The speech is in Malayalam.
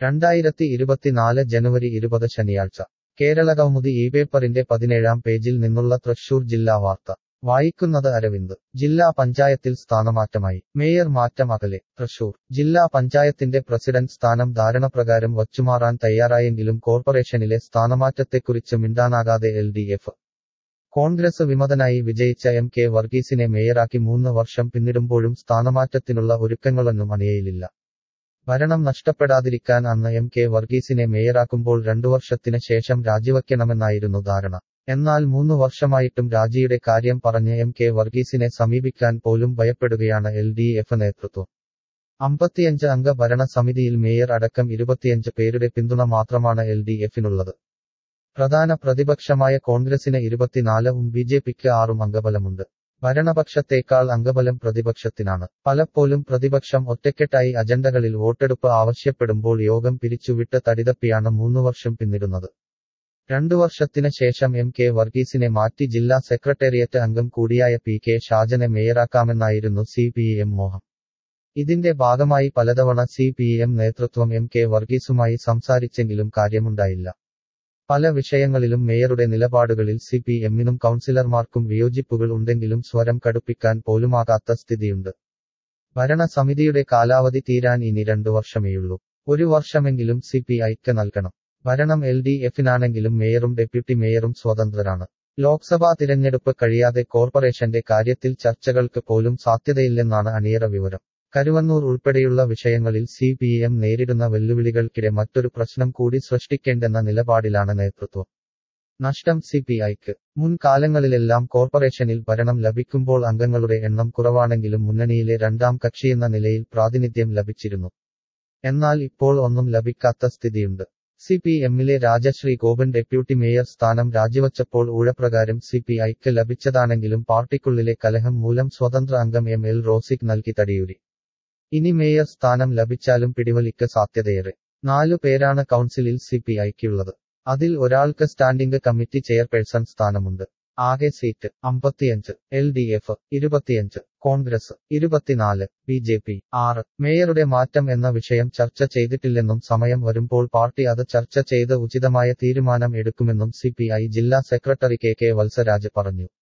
രണ്ടായിരത്തി ഇരുപത്തിനാല് ജനുവരി ഇരുപത് ശനിയാഴ്ച കേരളകൗമുദി ഈ പേപ്പറിന്റെ പതിനേഴാം പേജിൽ നിന്നുള്ള തൃശൂർ ജില്ലാ വാർത്ത വായിക്കുന്നത് അരവിന്ദ് ജില്ലാ പഞ്ചായത്തിൽ സ്ഥാനമാറ്റമായി മേയർ മാറ്റം അകലെ തൃശൂർ ജില്ലാ പഞ്ചായത്തിന്റെ പ്രസിഡന്റ് സ്ഥാനം ധാരണപ്രകാരം വച്ചുമാറാൻ തയ്യാറായെങ്കിലും കോർപ്പറേഷനിലെ സ്ഥാനമാറ്റത്തെക്കുറിച്ച് മിണ്ടാനാകാതെ എൽ ഡി എഫ് കോൺഗ്രസ് വിമതനായി വിജയിച്ച എം കെ വർഗീസിനെ മേയറാക്കി മൂന്ന് വർഷം പിന്നിടുമ്പോഴും സ്ഥാനമാറ്റത്തിനുള്ള ഒരുക്കങ്ങളൊന്നും അണിയയിലില്ല ഭരണം നഷ്ടപ്പെടാതിരിക്കാൻ അന്ന് എം കെ വർഗീസിനെ മേയറാക്കുമ്പോൾ രണ്ടു വർഷത്തിന് ശേഷം രാജിവയ്ക്കണമെന്നായിരുന്നു ധാരണ എന്നാൽ മൂന്നു വർഷമായിട്ടും രാജിയുടെ കാര്യം പറഞ്ഞ് എം കെ വർഗീസിനെ സമീപിക്കാൻ പോലും ഭയപ്പെടുകയാണ് എൽ ഡി എഫ് നേതൃത്വം അമ്പത്തിയഞ്ച് അംഗ ഭരണ സമിതിയിൽ മേയർ അടക്കം ഇരുപത്തിയഞ്ച് പേരുടെ പിന്തുണ മാത്രമാണ് എൽ ഡി എഫിനുള്ളത് പ്രധാന പ്രതിപക്ഷമായ കോൺഗ്രസിന് ഇരുപത്തിനാലും ബി ജെ പിക്ക് ആറും അംഗബലമുണ്ട് ഭരണപക്ഷത്തേക്കാൾ അംഗബലം പ്രതിപക്ഷത്തിനാണ് പലപ്പോഴും പ്രതിപക്ഷം ഒറ്റക്കെട്ടായി അജണ്ടകളിൽ വോട്ടെടുപ്പ് ആവശ്യപ്പെടുമ്പോൾ യോഗം പിരിച്ചുവിട്ട് തടിതപ്പിയാണ് മൂന്നു വർഷം പിന്നിടുന്നത് രണ്ടു വർഷത്തിന് ശേഷം എം കെ വർഗീസിനെ മാറ്റി ജില്ലാ സെക്രട്ടേറിയറ്റ് അംഗം കൂടിയായ പി കെ ഷാജനെ മേയറാക്കാമെന്നായിരുന്നു സി പി എം മോഹം ഇതിന്റെ ഭാഗമായി പലതവണ സി പി എം നേതൃത്വം എം കെ വർഗീസുമായി സംസാരിച്ചെങ്കിലും കാര്യമുണ്ടായില്ല പല വിഷയങ്ങളിലും മേയറുടെ നിലപാടുകളിൽ സി പി എമ്മിനും കൗൺസിലർമാർക്കും വിയോജിപ്പുകൾ ഉണ്ടെങ്കിലും സ്വരം കടുപ്പിക്കാൻ പോലുമാകാത്ത സ്ഥിതിയുണ്ട് ഭരണസമിതിയുടെ കാലാവധി തീരാൻ ഇനി രണ്ടു വർഷമേയുള്ളൂ ഒരു വർഷമെങ്കിലും സി പി ഐക്ക് നൽകണം ഭരണം എൽ ഡി എഫിനാണെങ്കിലും മേയറും ഡെപ്യൂട്ടി മേയറും സ്വതന്ത്രരാണ് ലോക്സഭാ തിരഞ്ഞെടുപ്പ് കഴിയാതെ കോർപ്പറേഷന്റെ കാര്യത്തിൽ ചർച്ചകൾക്ക് പോലും സാധ്യതയില്ലെന്നാണ് അണിയറ വിവരം കരുവന്നൂർ ഉൾപ്പെടെയുള്ള വിഷയങ്ങളിൽ സി പി എം നേരിടുന്ന വെല്ലുവിളികൾക്കിടെ മറ്റൊരു പ്രശ്നം കൂടി സൃഷ്ടിക്കേണ്ടെന്ന നിലപാടിലാണ് നേതൃത്വം നഷ്ടം സി പി ഐക്ക് മുൻകാലങ്ങളിലെല്ലാം കോർപ്പറേഷനിൽ ഭരണം ലഭിക്കുമ്പോൾ അംഗങ്ങളുടെ എണ്ണം കുറവാണെങ്കിലും മുന്നണിയിലെ രണ്ടാം കക്ഷിയെന്ന നിലയിൽ പ്രാതിനിധ്യം ലഭിച്ചിരുന്നു എന്നാൽ ഇപ്പോൾ ഒന്നും ലഭിക്കാത്ത സ്ഥിതിയുണ്ട് സി പി എമ്മിലെ രാജശ്രീ ഗോപൻ ഡെപ്യൂട്ടി മേയർ സ്ഥാനം രാജിവച്ചപ്പോൾ ഊഴപ്രകാരം സി പി ഐക്ക് ലഭിച്ചതാണെങ്കിലും പാർട്ടിക്കുള്ളിലെ കലഹം മൂലം സ്വതന്ത്ര അംഗം എം എൽ റോസിക് നൽകി തടിയൂരി ഇനി മേയർ സ്ഥാനം ലഭിച്ചാലും പിടിവലിക്ക് സാധ്യതയേറെ നാലു പേരാണ് കൗൺസിലിൽ സി പി ഐക്കുള്ളത് അതിൽ ഒരാൾക്ക് സ്റ്റാൻഡിംഗ് കമ്മിറ്റി ചെയർപേഴ്സൺ സ്ഥാനമുണ്ട് ആകെ സീറ്റ് അമ്പത്തിയഞ്ച് എൽ ഡി എഫ് ഇരുപത്തിയഞ്ച് കോൺഗ്രസ് ഇരുപത്തിനാല് ബി ജെ പി ആറ് മേയറുടെ മാറ്റം എന്ന വിഷയം ചർച്ച ചെയ്തിട്ടില്ലെന്നും സമയം വരുമ്പോൾ പാർട്ടി അത് ചർച്ച ചെയ്ത് ഉചിതമായ തീരുമാനം എടുക്കുമെന്നും സി ജില്ലാ സെക്രട്ടറി കെ കെ വത്സരാജ് പറഞ്ഞു